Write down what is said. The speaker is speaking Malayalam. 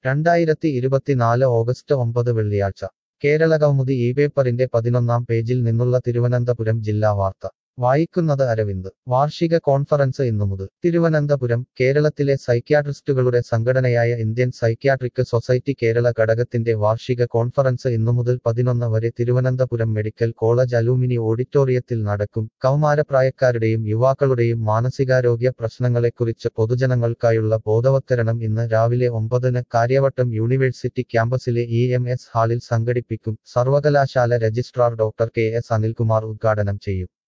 രണ്ടായിരത്തി ഇരുപത്തിനാല് ഓഗസ്റ്റ് ഒമ്പത് വെള്ളിയാഴ്ച കേരളകൗമുദി ഈ പേപ്പറിന്റെ പതിനൊന്നാം പേജിൽ നിന്നുള്ള തിരുവനന്തപുരം ജില്ലാ വാർത്ത വായിക്കുന്നത് അരവിന്ദ് വാർഷിക കോൺഫറൻസ് ഇന്നു മുതൽ തിരുവനന്തപുരം കേരളത്തിലെ സൈക്യാട്രിസ്റ്റുകളുടെ സംഘടനയായ ഇന്ത്യൻ സൈക്യാട്രിക് സൊസൈറ്റി കേരള ഘടകത്തിന്റെ വാർഷിക കോൺഫറൻസ് ഇന്നു മുതൽ പതിനൊന്ന് വരെ തിരുവനന്തപുരം മെഡിക്കൽ കോളേജ് അലൂമിനി ഓഡിറ്റോറിയത്തിൽ നടക്കും കൗമാരപ്രായക്കാരുടെയും യുവാക്കളുടെയും മാനസികാരോഗ്യ പ്രശ്നങ്ങളെക്കുറിച്ച് പൊതുജനങ്ങൾക്കായുള്ള ബോധവത്കരണം ഇന്ന് രാവിലെ ഒമ്പതിന് കാര്യവട്ടം യൂണിവേഴ്സിറ്റി ക്യാമ്പസിലെ ഇ എം എസ് ഹാളിൽ സംഘടിപ്പിക്കും സർവകലാശാല registrar doctor K S Anilkumar ഉദ്ഘാടനം ചെയ്യും